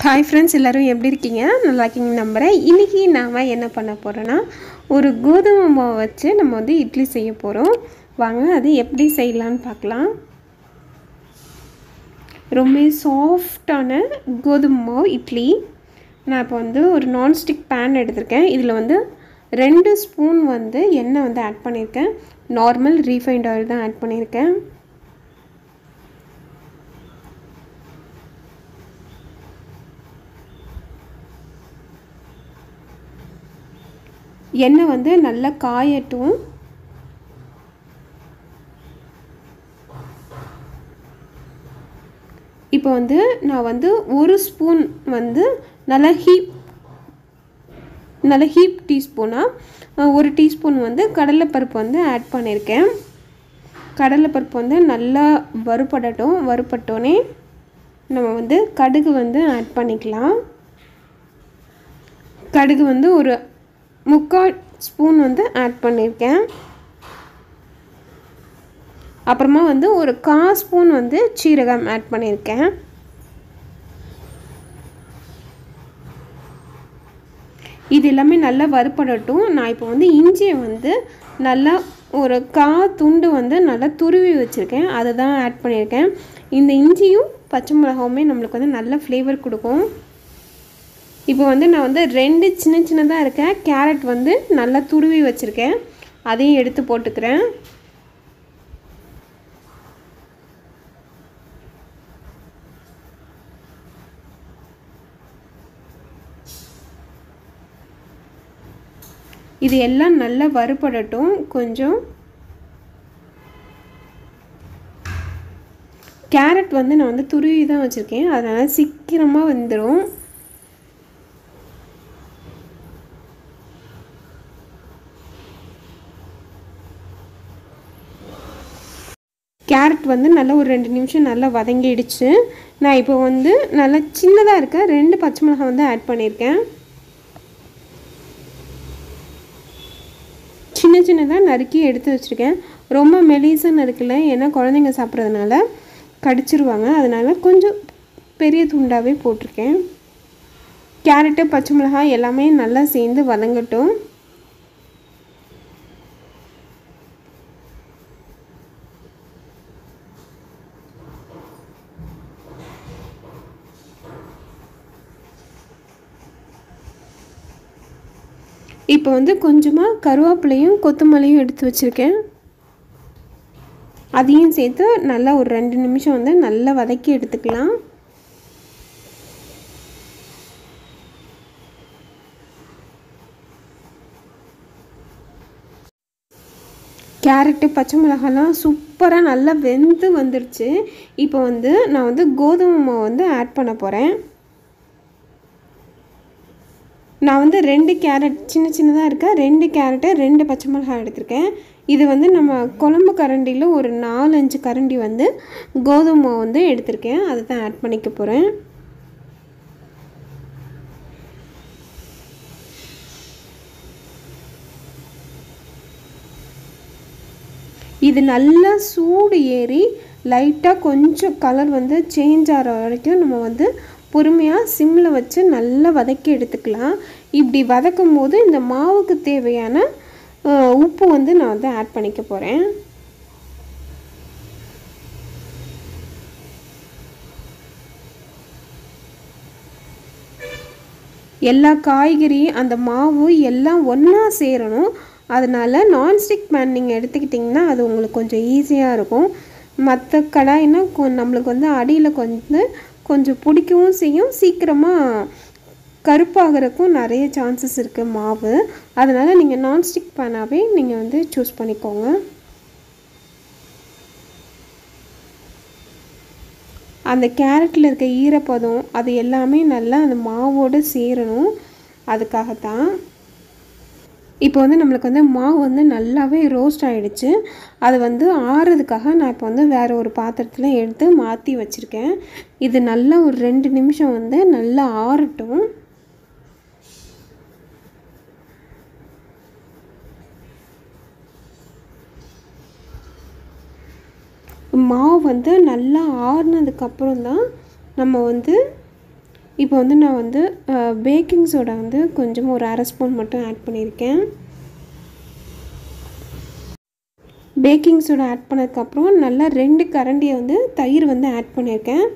hi friends எல்லோரும் எப்படி இருக்கீங்க நல்லா இருக்கீங்க நம்புகிறேன் இன்றைக்கி நாம் என்ன பண்ண போகிறோன்னா ஒரு கோதுமை மாவை வச்சு நம்ம வந்து இட்லி செய்ய போகிறோம் வாங்க அது எப்படி செய்யலான்னு பார்க்கலாம் ரொம்ப சாஃப்டான கோதுமை மாவு இட்லி நான் இப்போ வந்து ஒரு நான்ஸ்டிக் பேன் எடுத்திருக்கேன் இதில் வந்து ரெண்டு ஸ்பூன் வந்து எண்ணெய் வந்து ஆட் பண்ணியிருக்கேன் நார்மல் ரீஃபைண்ட் ஆயில் தான் ஆட் பண்ணியிருக்கேன் எண்ணெய் வந்து நல்லா காயட்டும் இப்போ வந்து நான் வந்து ஒரு ஸ்பூன் வந்து நல்லா ஹீப் நல்ல ஹீப் டீஸ்பூனாக ஒரு டீஸ்பூன் வந்து கடலைப்பருப்பு வந்து ஆட் பண்ணியிருக்கேன் கடலைப்பருப்பு வந்து நல்லா வறுபடட்டும் வறுபட்டோன்னே நம்ம வந்து கடுகு வந்து ஆட் பண்ணிக்கலாம் கடுகு வந்து ஒரு முக்கால் ஸ்பூன் வந்து ஆட் பண்ணியிருக்கேன் அப்புறமா வந்து ஒரு கா ஸ்பூன் வந்து சீரகம் ஆட் பண்ணியிருக்கேன் இது எல்லாமே நல்லா வறுப்படட்டும் நான் இப்போ வந்து இஞ்சியை வந்து நல்லா ஒரு கா துண்டு வந்து நல்லா துருவி வச்சுருக்கேன் அதை தான் ஆட் பண்ணியிருக்கேன் இந்த இஞ்சியும் பச்சை மிளகாவுமே நம்மளுக்கு வந்து நல்ல ஃப்ளேவர் கொடுக்கும் இப்போ வந்து நான் வந்து ரெண்டு சின்ன சின்னதாக இருக்க கேரட் வந்து நல்லா துருவி வச்சுருக்கேன் அதையும் எடுத்து போட்டுக்கிறேன் இது எல்லாம் நல்லா வறுபடட்டும் கொஞ்சம் கேரட் வந்து நான் வந்து துருவி தான் வச்சுருக்கேன் அதனால் சீக்கிரமாக வந்துடும் கேரட் வந்து நல்லா ஒரு ரெண்டு நிமிஷம் நல்லா வதங்கிடுச்சு நான் இப்போ வந்து நல்லா சின்னதாக இருக்க ரெண்டு பச்சை மிளகாய் வந்து ஆட் பண்ணியிருக்கேன் சின்ன சின்னதாக நறுக்கி எடுத்து வச்சுருக்கேன் ரொம்ப மெலிசாக நறுக்கல ஏன்னா குழந்தைங்க சாப்பிட்றதுனால கடிச்சிருவாங்க அதனால் கொஞ்சம் பெரிய துண்டாகவே போட்டிருக்கேன் கேரட்டு பச்சை மிளகாய் எல்லாமே நல்லா சேர்ந்து வதங்கட்டும் இப்போ வந்து கொஞ்சமாக கருவேப்பிலையும் கொத்தமல்லியும் எடுத்து வச்சுருக்கேன் அதையும் சேர்த்து நல்லா ஒரு ரெண்டு நிமிஷம் வந்து நல்லா வதக்கி எடுத்துக்கலாம் கேரட்டு பச்சை மிளகாலாம் சூப்பராக நல்லா வெந்து வந்துடுச்சு இப்போ வந்து நான் வந்து கோதுமை மாவு வந்து ஆட் பண்ண போகிறேன் நான் வந்து ரெண்டு கேரட் சின்ன சின்னதாக இருக்க ரெண்டு கேரட்டு ரெண்டு பச்சை மிளகாய் எடுத்திருக்கேன் இது வந்து நம்ம குழம்பு கரண்டியில் ஒரு நாலஞ்சு கரண்டி வந்து கோதுமை வந்து எடுத்திருக்கேன் அதை தான் ஆட் பண்ணிக்க போகிறேன் இது நல்லா சூடு ஏறி லைட்டாக கொஞ்சம் கலர் வந்து சேஞ்ச் ஆகிற வரைக்கும் நம்ம வந்து பொறுமையாக சிம்மில் வச்சு நல்லா வதக்கி எடுத்துக்கலாம் இப்படி வதக்கும் போது இந்த மாவுக்கு தேவையான உப்பு வந்து நான் வந்து ஆட் பண்ணிக்க போகிறேன் எல்லா காய்கறி அந்த மாவு எல்லாம் ஒன்றா சேரணும் அதனால் நான்ஸ்டிக் பேன் நீங்கள் எடுத்துக்கிட்டிங்கன்னா அது உங்களுக்கு கொஞ்சம் ஈஸியாக இருக்கும் மற்ற கடாயினா நம்மளுக்கு வந்து அடியில் கொஞ்சம் கொஞ்சம் பிடிக்கவும் செய்யும் சீக்கிரமாக கருப்பாகிறதுக்கும் நிறைய சான்சஸ் இருக்குது மாவு அதனால் நீங்கள் நான்ஸ்டிக் பேனாகவே நீங்கள் வந்து சூஸ் பண்ணிக்கோங்க அந்த கேரட்டில் இருக்க ஈரப்பதம் அது எல்லாமே நல்லா அந்த மாவோடு சேரணும் அதுக்காகத்தான் இப்போ வந்து நம்மளுக்கு வந்து மாவு வந்து நல்லாவே ரோஸ்ட் ஆகிடுச்சு அது வந்து ஆறுறதுக்காக நான் இப்போ வந்து வேறு ஒரு பாத்திரத்தில் எடுத்து மாற்றி வச்சுருக்கேன் இது நல்லா ஒரு ரெண்டு நிமிஷம் வந்து நல்லா ஆறட்டும் மாவு வந்து நல்லா ஆறுனதுக்கப்புறம் தான் நம்ம வந்து இப்போ வந்து நான் வந்து பேக்கிங் சோடா வந்து கொஞ்சம் ஒரு அரை ஸ்பூன் மட்டும் ஆட் பண்ணியிருக்கேன் பேக்கிங் சோடா ஆட் பண்ணதுக்கப்புறம் நல்லா ரெண்டு கரண்டியை வந்து தயிர் வந்து ஆட் பண்ணியிருக்கேன்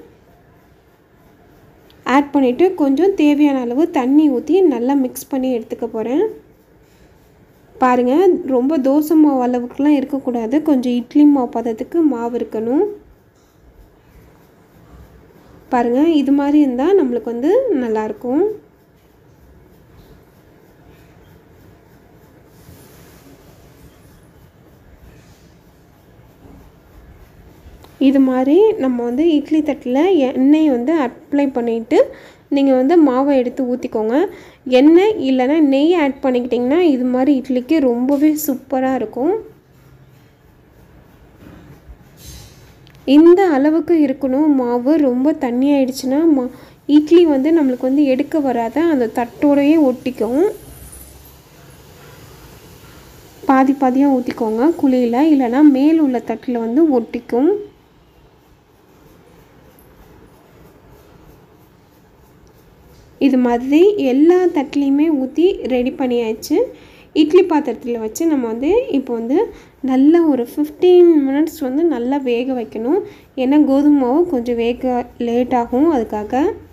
ஆட் பண்ணிவிட்டு கொஞ்சம் தேவையான அளவு தண்ணி ஊற்றி நல்லா மிக்ஸ் பண்ணி எடுத்துக்க போகிறேன் பாருங்கள் ரொம்ப தோசை மாவு அளவுக்குலாம் இருக்கக்கூடாது கொஞ்சம் இட்லி மாவு பதத்துக்கு மாவு இருக்கணும் பாருங்கள் இது மாதிரி இருந்தால் நம்மளுக்கு வந்து நல்லாயிருக்கும் இது மாதிரி நம்ம வந்து இட்லி தட்டில் எண்ணெயை வந்து அப்ளை பண்ணிவிட்டு நீங்கள் வந்து மாவை எடுத்து ஊற்றிக்கோங்க எண்ணெய் இல்லைன்னா நெய் ஆட் பண்ணிக்கிட்டிங்கன்னா இது மாதிரி இட்லிக்கு ரொம்பவே சூப்பராக இருக்கும் இந்த அளவுக்கு இருக்கணும் மாவு ரொம்ப தண்ணி ஆயிடுச்சுன்னா மா இட்லி வந்து நம்மளுக்கு வந்து எடுக்க வராத அந்த தட்டோடையே ஒட்டிக்கும் பாதி பாதியாக ஊற்றிக்கோங்க குழியில் இல்லைன்னா மேல் உள்ள தட்டில் வந்து ஒட்டிக்கும் இது மாதிரி எல்லா தட்டுலேயுமே ஊற்றி ரெடி பண்ணியாச்சு இட்லி பாத்திரத்தில் வச்சு நம்ம வந்து இப்போ வந்து நல்லா ஒரு ஃபிஃப்டீன் மினிட்ஸ் வந்து நல்லா வேக வைக்கணும் ஏன்னா கோதுமை மாவு கொஞ்சம் வேக லேட் ஆகும் அதுக்காக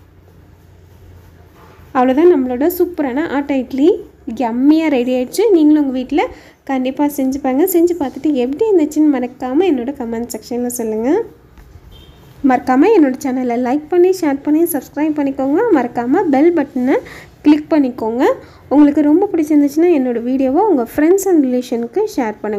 அவ்வளோதான் நம்மளோட சூப்பரான ஆட்டா இட்லி எம்மியாக ரெடி ஆயிடுச்சு நீங்களும் உங்கள் வீட்டில் கண்டிப்பாக செஞ்சு பாருங்க செஞ்சு பார்த்துட்டு எப்படி இருந்துச்சுன்னு மறக்காமல் என்னோடய கமெண்ட் செக்ஷனில் சொல்லுங்கள் மறக்காமல் என்னோடய சேனலை லைக் பண்ணி ஷேர் பண்ணி சப்ஸ்கிரைப் பண்ணிக்கோங்க மறக்காமல் பெல் பட்டனை கிளிக் பண்ணிக்கோங்க உங்களுக்கு ரொம்ப பிடிச்சிருந்துச்சுன்னா என்னோடய வீடியோவை உங்கள் ஃப்ரெண்ட்ஸ் அண்ட் ரிலேஷனுக்கு ஷேர் பண்ணுங்கள்